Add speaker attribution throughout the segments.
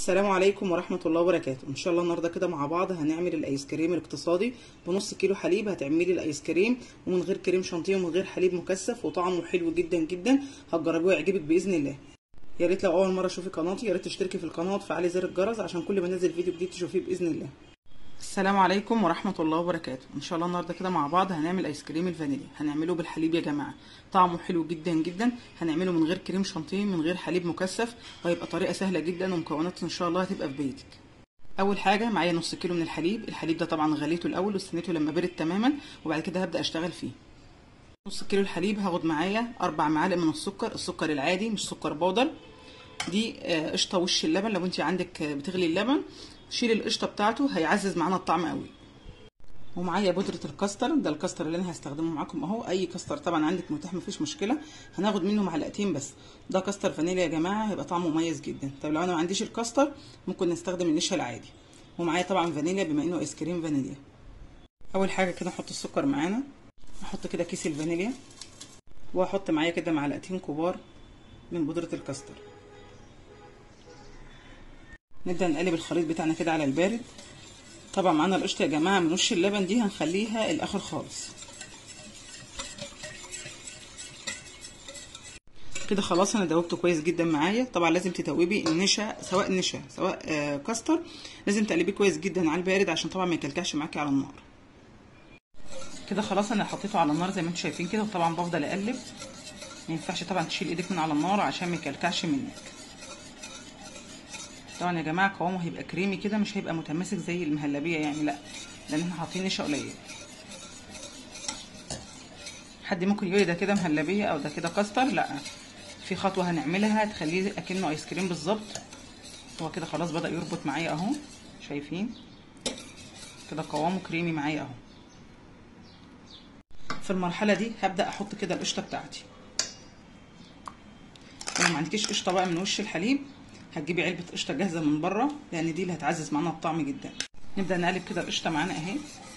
Speaker 1: السلام عليكم ورحمة الله وبركاته ان شاء الله النهارده كده مع بعض هنعمل الايس كريم الاقتصادي بنص كيلو حليب هتعملي الايس كريم ومن غير كريم شانتيه ومن غير حليب مكثف وطعمه حلو جدا جدا هتجربيه ويعجبك باذن الله يا ريت لو اول مره تشوفي قناتي يا ريت تشتركي في القناه وتفعلي زر الجرس عشان كل ما انزل فيديو جديد تشوفيه باذن الله السلام عليكم ورحمة الله وبركاته ان شاء الله النهارده كده مع بعض هنعمل ايس كريم الفانيليا هنعمله بالحليب يا جماعة طعمه حلو جدا جدا هنعمله من غير كريم شانتيه من غير حليب مكثف وهيبقى طريقة سهلة جدا ومكونات ان شاء الله هتبقى في بيتك اول حاجة معايا نص كيلو من الحليب الحليب ده طبعا غليته الاول واستنيته لما برد تماما وبعد كده هبدأ اشتغل فيه نص كيلو الحليب هاخد معايا اربع معالق من السكر السكر العادي مش سكر بودر دي قشطه وش اللبن لو انت عندك بتغلي اللبن شيل القشطه بتاعته هيعزز معانا الطعم قوي ومعايا بودره الكاستر ده الكاستر اللي انا هستخدمه معاكم اهو اي كاستر طبعا عندك متاح مفيش مشكله هناخد منه معلقتين بس ده كاستر فانيليا يا جماعه هيبقى طعمه مميز جدا طب لو انا ما عنديش الكاستر ممكن نستخدم النشا العادي ومعايا طبعا فانيليا بما انه ايس كريم فانيليا اول حاجه كده احط السكر معانا احط كده كيس الفانيليا واحط معايا كده معلقتين كبار من بودره الكاستر نبدا نقلب الخليط بتاعنا كده على البارد طبعا معانا القشطه يا جماعه من وش اللبن دي هنخليها الاخر خالص كده خلاص انا دوبته كويس جدا معايا طبعا لازم تدوبي النشا سواء نشا سواء آه كاستر لازم تقلبيه كويس جدا على البارد عشان طبعا ما يكلكعش معاكي على النار كده خلاص انا حطيته على النار زي ما انتم شايفين كده وطبعا بفضل اقلب ما ينفعش طبعا تشيل ايدك من على النار عشان ما يكلكعش منك طبعا يا جماعه قوامه هيبقى كريمي كده مش هيبقى متماسك زي المهلبيه يعني لا لان احنا حاطين نشا قليل حد ممكن يقول ده كده مهلبيه او ده كده كاستر لا في خطوه هنعملها تخليه اكنه ايس كريم بالظبط هو كده خلاص بدا يربط معايا اهو شايفين كده قوامه كريمي معايا اهو في المرحله دي هبدا احط كده القشطه بتاعتي لو ما عندكيش قشطه بقى من وش الحليب هتجيبي علبه قشطه جاهزه من بره لان دي اللي هتعزز معانا الطعم جدا نبدا نقلب كده القشطه معانا اهي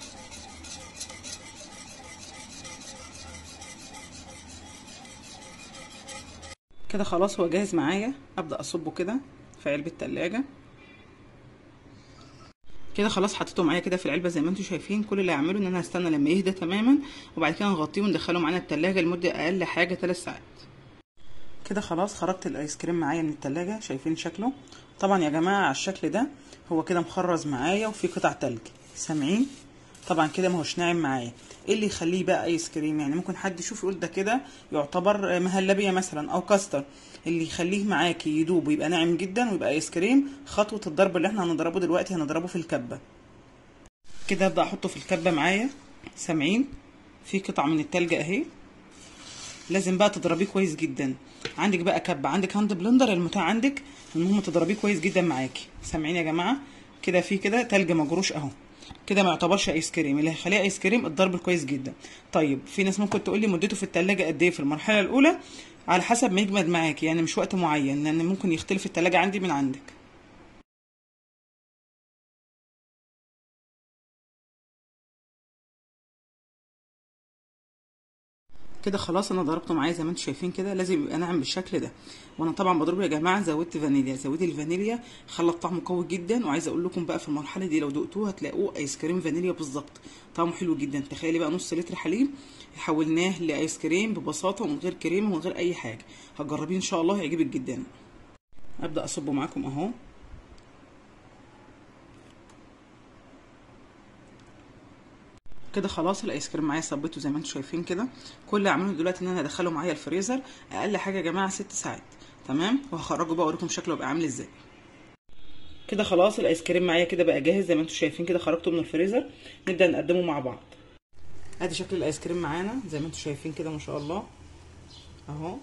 Speaker 1: كده خلاص هو جاهز معايا ابدا اصبه كده في علبه تلاجة كده خلاص حطيته معايا كده في العلبه زي ما انتم شايفين كل اللي هعمله ان انا هستنى لما يهدى تماما وبعد كده نغطيه وندخله معانا التلاجة لمده اقل حاجه 3 ساعات كده خلاص خرجت الايس كريم معايا من التلاجة شايفين شكله طبعا يا جماعه على الشكل ده هو كده مخرز معايا وفي قطع تلج سامعين طبعا كده ما هوش ناعم معايا ايه اللي يخليه بقى ايس كريم يعني ممكن حد يشوف يقول ده كده يعتبر مهلبيه مثلا او كاستر اللي يخليه معاكي يدوب ويبقى ناعم جدا ويبقى ايس كريم خطوه الضرب اللي احنا هنضربه دلوقتي هنضربه في الكبه كده ابدا احطه في الكبه معايا سامعين في قطع من التلج اهي لازم بقى تضربيه كويس جدا عندك بقى كبه عندك هاند بلندر المتاح عندك المهم تضربيه كويس جدا معاكي سامعين يا جماعه كده في كده تلج مجروش اهو كده ما يعتبرش ايس كريم اللي هيخليه ايس كريم الضرب كويس جدا طيب في ناس ممكن تقول لي مدته في التلاجة قد ايه في المرحله الاولى على حسب ما يجمد معاكي يعني مش وقت معين لان ممكن يختلف التلاجة عندي من عندك كده خلاص انا ضربته معايا زي ما انتم شايفين كده لازم يبقى ناعم بالشكل ده وانا طبعا بضربه يا جماعه زودت فانيليا زودي الفانيليا خلى الطعم قوي جدا وعايزه اقول لكم بقى في المرحله دي لو دقتوه هتلاقوه ايس كريم فانيليا بالظبط طعمه حلو جدا تخيلي بقى نص لتر حليب حولناه لايس كريم ببساطه ومن غير كريمه ومن غير اي حاجه هتجربيه ان شاء الله هيعجبك جدا ابدا اصبه معاكم اهو كده خلاص الايس كريم معايا صبيته زي ما انتم شايفين كده كل اللي اعمله دلوقتي ان انا هدخله معايا الفريزر اقل حاجه يا جماعه ست ساعات تمام وهخرجه بقى اوريكم شكله بقى عامل ازاي كده خلاص الايس كريم معايا كده بقى جاهز زي ما انتم شايفين كده خرجته من الفريزر نبدا نقدمه مع بعض ادي شكل الايس كريم معانا زي ما انتم شايفين كده ما شاء الله اهو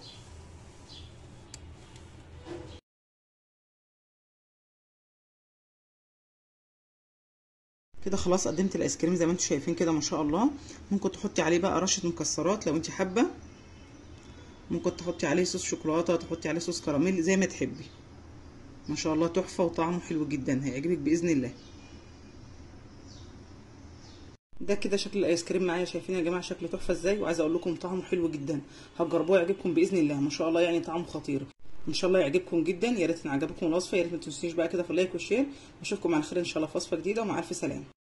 Speaker 1: كده خلاص قدمت الايس كريم زي ما انتم شايفين كده ما شاء الله ممكن تحطي عليه بقى رشه مكسرات لو انت حابه ممكن تحطي عليه صوص شوكولاته تحطي عليه صوص كراميل زي ما تحبي ما شاء الله تحفه وطعمه حلو جدا هيعجبك باذن الله ده كده شكل الايس كريم معايا شايفين يا جماعه شكله تحفه ازاي وعايزه اقول لكم طعمه حلو جدا هتجربوه يعجبكم باذن الله ما شاء الله يعني طعمه خطير ان شاء الله يعجبكم جدا يا ريت ان عجبكم الوصفه يا ريت ما تنسونيش بقى كده في اللايك والشير واشوفكم على خير ان شاء الله في وصفه جديده ومع الف سلامه